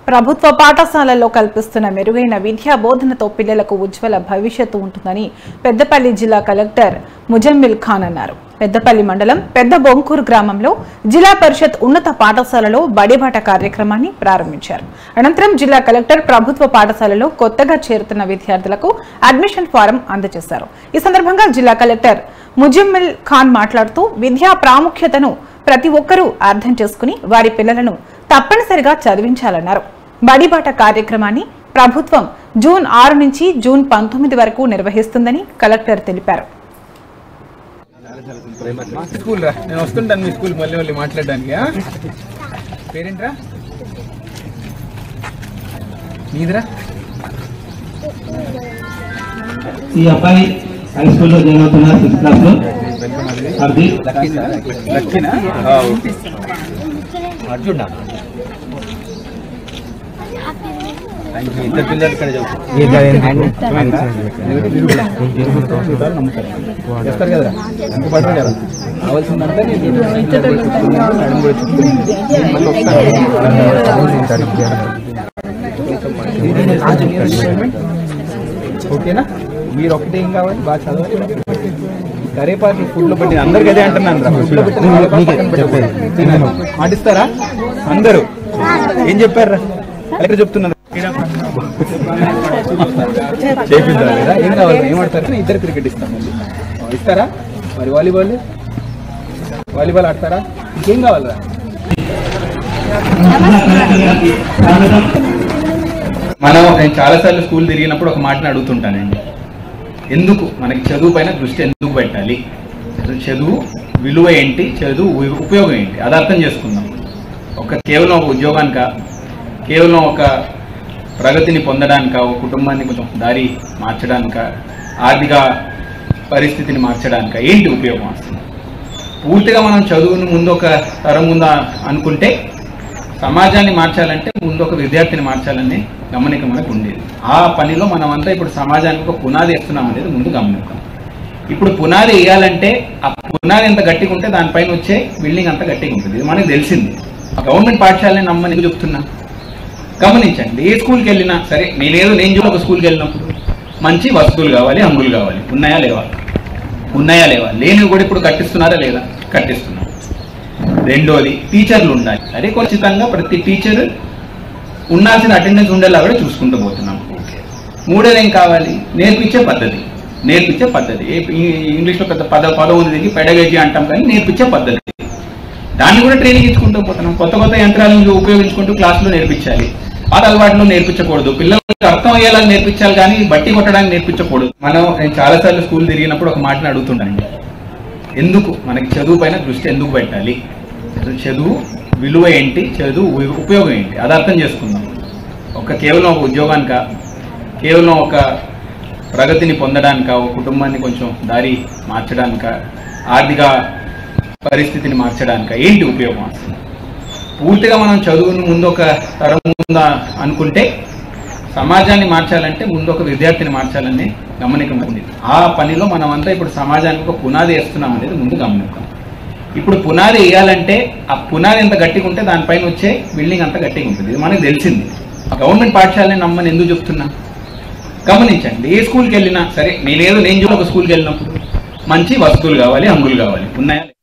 ప్రభుత్వ పాఠశాలల్లో కల్పిస్తున్న మెరుగైన విద్యా బోధనతో పిల్లలకు ఉజ్వల భవిష్యత్తు ఉంటుందని పెద్దపల్లి జిల్లా కలెక్టర్ ముజమ్మిల్ ఖాన్ అన్నారు పెద్దపల్లి మండలం పెద్ద బొంకూరు గ్రామంలో జిల్లా పరిషత్ ఉన్నత పాఠశాలలో బడిబాట కార్యక్రమాన్ని ప్రారంభించారు అనంతరం జిల్లా కలెక్టర్ ప్రభుత్వ పాఠశాలలో కొత్తగా చేరుతున్న విద్యార్థులకు అడ్మిషన్ ఫారం అందజేశారు ఈ సందర్భంగా జిల్లా కలెక్టర్ ముజమ్మిల్ ఖాన్ మాట్లాడుతూ విద్యా ప్రాముఖ్యతను ప్రతి ఒక్కరూ అర్థం చేసుకుని వారి పిల్లలను తప్పనిసరిగా చదివించాలన్నారు బడిబాట కార్యక్రమాన్ని ప్రభుత్వం జూన్ ఆరు నుంచి జూన్ పంతొమ్మిది వరకు నిర్వహిస్తుందని కలెక్టర్ తెలిపారు మా స్కూల్ రా నేను వస్తుంటాను మీ స్కూల్ మళ్ళీ మళ్ళీ మాట్లాడడానికి ఆ? పేరేంట్రా నీదిరా ఈ అబ్బాయి హై స్కూల్లో జాయిన్ అవుతున్నారు సిక్స్త్ క్లాస్ లో హార్దిక్ లక్కీనా అర్జున్ ఇద్దరు పిల్లలు ఇక్కడ చేస్తారు కదా ఎంత పడతారు కదా కావాల్సిందంతా నేను మేడం కూడా చెప్తుంది. మళ్ళీ ఒకసారి ఓకేనా మీరు ఒకటే ఏం కావాలి బాగా చదవాలి కరేపాకు ఫుడ్ లో పెట్టి అందరికి అదే అంటున్నాను రా ఫుడ్ లో పెట్టి కరివేపాకు పక్కన పెట్టకూడదు. తినాలి. మాటిస్తారా అందరూ ఏం చెప్పారా ఎక్కడ చెప్తున్నారు చేపిద్దాం కదా ఏం కావాలి ఏం ఆడతారు ఇద్దరు క్రికెట్ ఇస్తాం మళ్ళీ ఇస్తారా మరి వాలీబాల్ వాలీబాల్ ఆడతారా ఇంకేం కావాలరా మనం నేను చాలాసార్లు స్కూల్ తిరిగినప్పుడు ఒక మాటను అడుగుతుంటానండి ఎందుకు మనకి చదువు పైన దృష్టి ఎందుకు పెట్టాలి అసలు చదువు విలువ ఏంటి చదువు ఉ- ఉపయోగం ఏంటి అది అర్థం చేసుకుందాం ఒక కేవలం ఒక ఉద్యోగానిక కేవలం ఒక ప్రగతిని పొందడానిక ఒక కుటుంబాన్ని కొంచెం దారి మార్చడానిక ఆర్థిక పరిస్థితిని మార్చడానిక ఏంటి ఉపయోగం అసలు పూర్తిగా మనం చదువును ముందు ఒక తరం ముందు అనుకుంటే సమాజాన్ని మార్చాలంటే ముందు ఒక విద్యార్థిని మార్చాలనే గమనిక మనకు ఉండేది ఆ పనిలో మనం అంతా ఇప్పుడు సమాజానికి ఒక పునాది వేస్తున్నాం అనేది ముందు గమనికం ఇప్పుడు పునాది వేయాలంటే ఆ పునాది ఎంత గట్టిగా ఉంటే దానిపైన వచ్చే బిల్డింగ్ అంత గట్టిగా ఉంటుంది ఇది మనకు తెలిసింది ఆ గవర్నమెంట్ పాఠశాలని నమ్మని ఎందుకు చెప్తున్నా గమనించండి ఏ స్కూల్కి వెళ్ళినా సరే నేనేదో నేను చూడ ఒక స్కూల్కి వెళ్ళినప్పుడు మంచి వస్తువులు కావాలి అంగులు కావాలి ఉన్నాయా లేవా ఉన్నాయా లేవా లేనివి కూడా ఇప్పుడు కట్టిస్తున్నారా లేదా కట్టిస్తున్నారు రెండోది టీచర్లు ఉండాలి అదే ఖచ్చితంగా ప్రతి టీచర్ ఉండాల్సిన అటెండెన్స్ ఉండేలా కూడా చూసుకుంటూ పోతున్నాం మూడోది ఏం కావాలి నేర్పించే పద్ధతి నేర్పించే పద్ధతి ఏ- ఈ- ఇంగ్లీష్లో పెద్ద పద పదం ఉంది దీనికి పెడగజీ అంటాం కానీ నేర్పించే పద్ధతి దాన్ని కూడా ట్రైనింగ్ ఇచ్చుకుంటూ పోతున్నాం కొత్త కొత్త యంత్రాలను ఉపయోగించుకుంటూ క్లాసులో నేర్పించాలి పాత అలవాట్లు నేర్పించకూడదు పిల్లలకి అర్థం అయ్యేలా నేర్పించాలి కానీ బట్టి కొట్టడానికి నేర్పించకూడదు మనం నేను చాలాసార్లు స్కూల్ తిరిగినప్పుడు ఒక మాటను అడుగుతుంటానండి ఎందుకు మనకి చదువు పైన దృష్టి ఎందుకు పెట్టాలి అసలు చదువు విలువ ఏంటి చదువు ఉ- ఉపయోగం ఏంటి అది అర్థం చేసుకుందాం ఒక కేవలం ఒక ఉద్యోగానిక కేవలం ఒక ప్రగతిని పొందడానిక ఒక కుటుంబాన్ని కొంచెం దారి మార్చడానిక ఆర్థిక పరిస్థితిని మార్చడానిక ఏంటి ఉపయోగం అసలు పూర్తిగా మనం చదువును ముందు ఒక తరం ముందు అనుకుంటే సమాజాన్ని మార్చాలంటే ముందు ఒక విద్యార్థిని మార్చాలనే గమనిక ఉంది ఆ పనిలో మనం అంతా ఇప్పుడు సమాజానికి ఒక పునాది వేస్తున్నాం అనేది ముందు గమనికం ఇప్పుడు పునాది వేయాలంటే ఆ పునాది ఎంత గట్టిగా ఉంటే దానిపైన వచ్చే బిల్డింగ్ అంత గట్టిగా ఉంటుంది ఇది మనకు తెలిసింది ఆ గవర్నమెంట్ పాఠశాలని నమ్మని ఎందుకు చెప్తున్నా గమనించండి ఏ స్కూల్కి వెళ్ళినా సరే నేనేదో నేను చూడ ఒక స్కూల్కి వెళ్ళినప్పుడు మంచి వస్తువులు కావాలి అంగులు కావాలి ఉన్నాయా